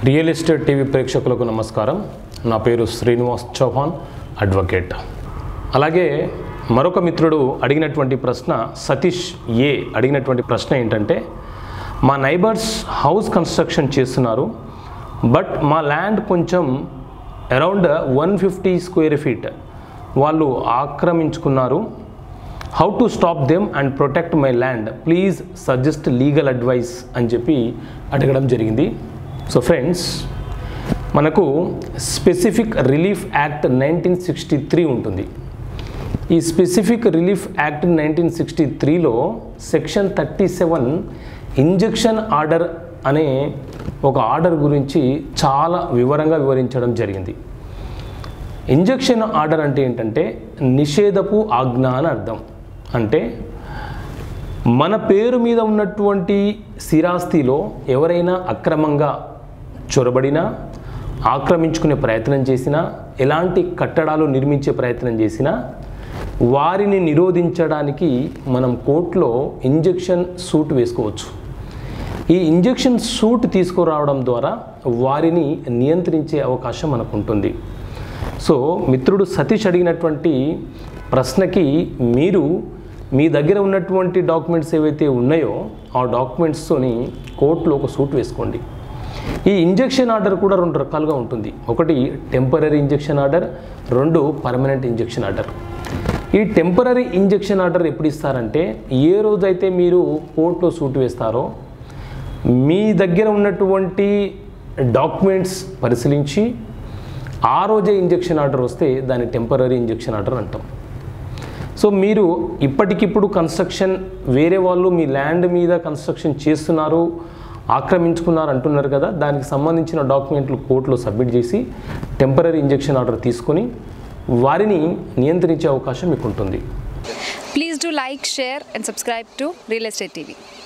Real estate TV ప్రేక్షకులకు నమస్కారం నా పేరు శ్రీనివాస్ చౌహాన్ అడ్వకేట్ అలాగే మరొక మిత్రుడు అడిగినటువంటి ప్రశ్న సతీష్ ఏ అడిగినటువంటి ప్రశ్న ఏంటంటే మా నైబర్స్ హౌస్ కన్స్ట్రక్షన్ చేస్తున్నారు బట్ మా ల్యాండ్ కొంచెం around one fifty square feet వాళ్ళు ఆక్రమించుకున్నారు how to stop them and protect my land please suggest legal advice అని చెప్పి అడగడం జరిగింది సో ఫ్రెండ్స్ మనకు specific relief act nineteen sixty three ఉంటుంది ఈ specific relief act nineteen sixty త్రీలో section thirty seven injection order అనే ఒక ఆర్డర్ గురించి చాలా వివరంగా వివరించడం జరిగింది ఇంజెక్షన్ ఆర్డర్ అంటే ఏంటంటే నిషేధపు ఆజ్ఞ అని అర్థం అంటే మన పేరు మీద ఉన్నటువంటి స్థిరాస్తిలో ఎవరైనా అక్రమంగా చొరబడినా ఆక్రమించుకునే ప్రయత్నం చేసినా ఎలాంటి కట్టడాలు నిర్మించే ప్రయత్నం చేసినా వారిని నిరోధించడానికి మనం కోర్టులో ఇంజెక్షన్ సూట్ వేసుకోవచ్చు ఈ ఇంజెక్షన్ సూట్ తీసుకురావడం ద్వారా వారిని నియంత్రించే అవకాశం మనకు ఉంటుంది సో మిత్రుడు సతీష్ అడిగినటువంటి ప్రశ్నకి మీరు మీ దగ్గర ఉన్నటువంటి డాక్యుమెంట్స్ ఏవైతే ఉన్నాయో ఆ డాక్యుమెంట్స్తోని కోర్టులో ఒక సూట్ వేసుకోండి ఈ ఇంజెక్షన్ ఆర్డర్ కూడా రెండు రకాలుగా ఉంటుంది ఒకటి టెంపరీ ఇంజెక్షన్ ఆర్డర్ రెండు పర్మనెంట్ ఇంజెక్షన్ ఆర్డర్ ఈ టెంపరీ ఇంజెక్షన్ ఆర్డర్ ఎప్పుడు ఇస్తారంటే ఏ రోజైతే మీరు కోర్టులో సూట్ వేస్తారో మీ దగ్గర ఉన్నటువంటి డాక్యుమెంట్స్ పరిశీలించి ఆ రోజే ఇంజెక్షన్ ఆర్డర్ వస్తే దాన్ని టెంపరీ ఇంజెక్షన్ ఆర్డర్ అంటాం సో మీరు ఇప్పటికిప్పుడు కన్స్ట్రక్షన్ వేరే వాళ్ళు మీ ల్యాండ్ మీద కన్స్ట్రక్షన్ చేస్తున్నారు ఆక్రమించుకున్నారు అంటున్నారు కదా దానికి సంబంధించిన డాక్యుమెంట్లు కోర్టులో సబ్మిట్ చేసి టెంపరీ ఇంజెక్షన్ ఆర్డర్ తీసుకొని వారిని నియంత్రించే అవకాశం మీకు ఉంటుంది Please do like, share, and subscribe to Real Estate TV.